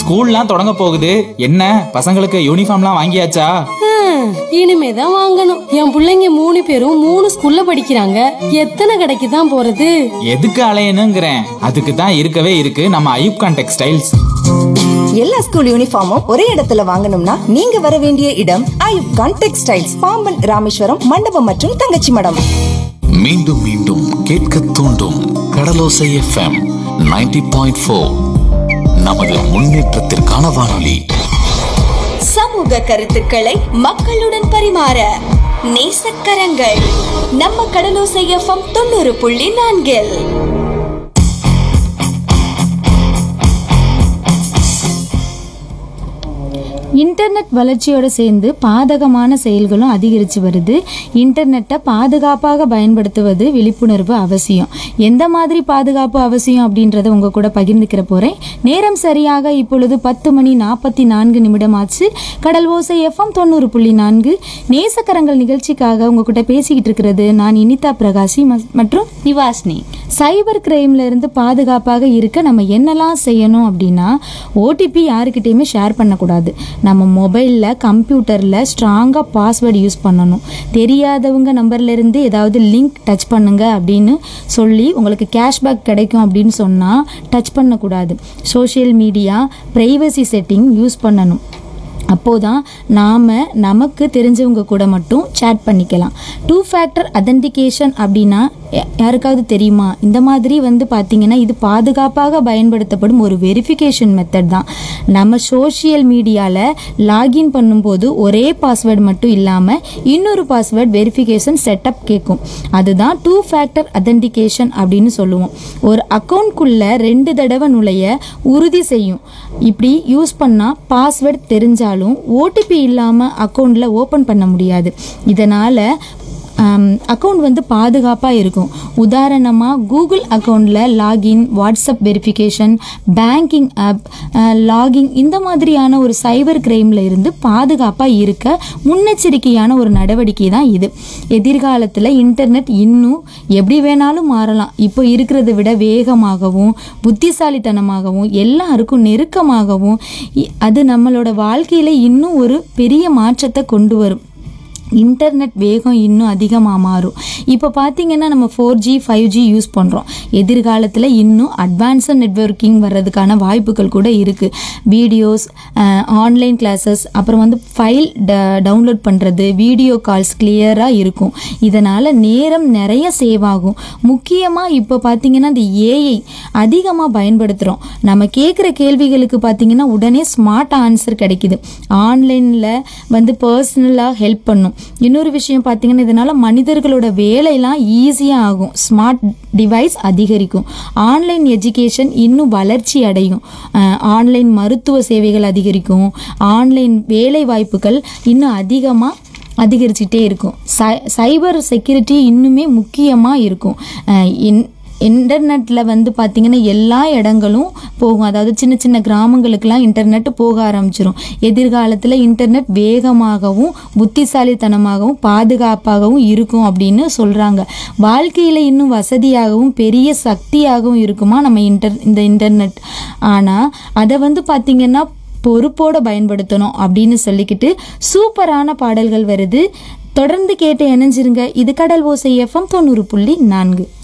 ஸ்கூல்லாம் தொடங்க போகுது என்ன பசங்களுக்கு யூனிஃபார்ம்லாம் வாங்கியாச்சா ஹம், இனிமேதான் வாங்கணும் என் பிள்ளைங்க மூணு பேரும் மூணு ஸ்கூல்ல படிக்கிறாங்க எத்தனை கடைக்கு தான் போறது எதுக்கு அலையணுங்கிறேன் அதுக்கு தான் இருக்கவே இருக்கு நம்ம ஐயூப்கான் டெக்ஸ்டைல்ஸ் எல்லா ஸ்கூல் யூனிஃபார்மும் ஒரே இடத்துல வாங்கணும்னா நீங்க வர வேண்டிய இடம் ஐயூப் கான் டெக்ஸ்டைல்ஸ் பாம்பன் ராமேஸ்வரம் மண்டபம் மற்றும் தங்கச்சி மடம் மீண்டும் மீண்டும் கேட்க தூண்டும் கடலோசை எஃப்எம் 90.4 பாயிண்ட் ஃபோர் நமது முன்னேற்றத்திற்கான வானொலி சமூக கருத்துக்களை மக்களுடன் பரிமாற நேசக்கரங்கள் நம்ம கடலோசை எஃப்எம் தொண்ணூறு புள்ளி நான்கில் இன்டர்நெட் வளர்ச்சியோட சேர்ந்து பாதகமான செயல்களும் அதிகரித்து வருது இன்டர்நெட்டை பாதுகாப்பாக பயன்படுத்துவது விழிப்புணர்வு அவசியம் எந்த மாதிரி பாதுகாப்பு அவசியம் அப்படின்றத உங்க கூட பகிர்ந்துக்கிற போறேன் நேரம் சரியாக இப்பொழுது பத்து மணி நாற்பத்தி நான்கு நிமிடம் ஆச்சு கடல் ஓசை எஃப்எம் தொண்ணூறு புள்ளி நான்கு நேசக்கரங்கள் நிகழ்ச்சிக்காக உங்க கூட பேசிக்கிட்டு இருக்கிறது நான் இனிதா பிரகாசி ம- மற்றும் நிவாஸ்னி சைபர் கிரைம்ல இருந்து பாதுகாப்பாக இருக்க நம்ம என்னெல்லாம் செய்யணும் அப்படின்னா ஓடிபி யாருக்கிட்டையுமே ஷேர் பண்ணக்கூடாது நம்ம மொபைலில் கம்ப்யூட்டரில் ஸ்ட்ராங்காக பாஸ்வேர்டு யூஸ் பண்ணணும் தெரியாதவங்க நம்பர்ல இருந்து ஏதாவது லிங்க் டச் பண்ணுங்க அப்படின்னு சொல்லி உங்களுக்கு கேஷ்பேக் கிடைக்கும் அப்படின்னு சொன்னால் டச் பண்ணக்கூடாது social media privacy setting use பண்ணணும் அப்போதான் நாம் நமக்கு தெரிஞ்சவங்க கூட மட்டும் சேட் பண்ணிக்கலாம் டூ ஃபேக்டர் அத்தன்டிகேஷன் அப்படின்னா யா- யாருக்காவது தெரியுமா இந்த மாதிரி வந்து பார்த்தீங்கன்னா இது பாதுகாப்பாக பயன்படுத்தப்படும் ஒரு வெரிஃபிகேஷன் மெத்தட் தான் நம்ம சோஷியல் மீடியாவில் லாகின் பண்ணும்போது ஒரே பாஸ்வேர்டு மட்டும் இல்லாமல் இன்னொரு பாஸ்வேர்ட் வெரிஃபிகேஷன் செட்டப் கேட்கும் அதுதான் டூ ஃபேக்டர் அத்தன்டிகேஷன் அப்படின்னு சொல்லுவோம் ஒரு அக்கௌண்ட்குள்ளே ரெண்டு தடவை நுழைய உறுதி செய்யும் இப்படி யூஸ் பண்ணால் பாஸ்வேர்ட் தெரிஞ்சாலும் ஓடிபி இல்லாமல் அக்கௌண்ட்டில் ஓப்பன் பண்ண முடியாது இதனால் அக்கௌண்ட் வந்து பாதுகாப்பாக இருக்கும் உதாரணமாக கூகுள் அக்கௌண்ட்டில் login WhatsApp verification banking app login இந்த மாதிரியான ஒரு சைபர் கிரைமில் இருந்து பாதுகாப்பாக இருக்க முன்னெச்சரிக்கையான ஒரு நடவடிக்கை தான் இது எதிர்காலத்தில் இன்டர்நெட் இன்னும் எப்படி வேணாலும் மாறலாம் இப்போ இருக்கிறத விட வேகமாகவும் புத்திசாலித்தனமாகவும் எல்லாருக்கும் நெருக்கமாகவும் இ- அது நம்மளோட வாழ்க்கையில் இன்னும் ஒரு பெரிய மாற்றத்தை கொண்டு வரும் இன்டர்நெட் வேகம் இன்னும் அதிகமாக மாறும் இப்போ பார்த்தீங்கன்னா நம்ம four G five G use பண்ணுறோம் எதிர்காலத்தில் இன்னும் அட்வான்ஸாக நெட்வொர்க்கிங் வர்றதுக்கான வாய்ப்புகள் கூட இருக்குது வீடியோஸ் ஆன்லைன் கிளாஸஸ் அப்புறம் வந்து ஃபைல் டவுன்லோட் பண்ணுறது வீடியோ கால்ஸ் கிளியராக இருக்கும் இதனால் நேரம் நிறைய சேவ் ஆகும் முக்கியமாக இப்போ பார்த்தீங்கன்னா இந்த ஏஐ அதிகமாக பயன்படுத்துகிறோம் நம்ம கேட்குற கேள்விகளுக்கு பார்த்தீங்கன்னா உடனே ஸ்மார்ட் ஆன்சர் கிடைக்குது ஆன்லைனில் வந்து பர்சனலாக ஹெல்ப் பண்ணும் இன்னொரு விஷயம் பார்த்தீங்கன்னா இதனால் மனிதர்களோட வேலையெல்லாம் ஈஸியாக ஆகும் ஸ்மார்ட் டிவைஸ் அதிகரிக்கும் ஆன்லைன் எஜுகேஷன் இன்னும் வளர்ச்சி அடையும் ஆன்லைன் மருத்துவ சேவைகள் அதிகரிக்கும் ஆன்லைன் வேலை வாய்ப்புகள் இன்னும் அதிகமாக அதிகரிச்சுட்டே இருக்கும் சை சைபர் செக்யூரிட்டி இன்னுமே முக்கியமாக இருக்கும் அஹ் இன் இன்டர்நெட்டில் வந்து பார்த்திங்கன்னா எல்லா இடங்களும் போகும் அதாவது சின்ன சின்ன கிராமங்களுக்கெல்லாம் இன்டர்நெட் போக ஆரம்பிச்சிரும் எதிர்காலத்தில் இன்டர்நெட் வேகமாகவும் புத்திசாலித்தனமாகவும் பாதுகாப்பாகவும் இருக்கும் அப்படின்னு சொல்கிறாங்க வாழ்க்கையில் இன்னும் வசதியாகவும் பெரிய சக்தியாகவும் இருக்குமா நம்ம இன்டர் இந்த இன்டர்நெட் ஆனால் அதை வந்து பார்த்திங்கன்னா பொறுப்போட பயன்படுத்தணும் அப்படின்னு சொல்லிக்கிட்டு சூப்பரான பாடல்கள் வருது தொடர்ந்து கேட்டு இணைஞ்சிருங்க இது கடல் ஓசை எஃப்எம் தொண்ணூறு புள்ளி நான்கு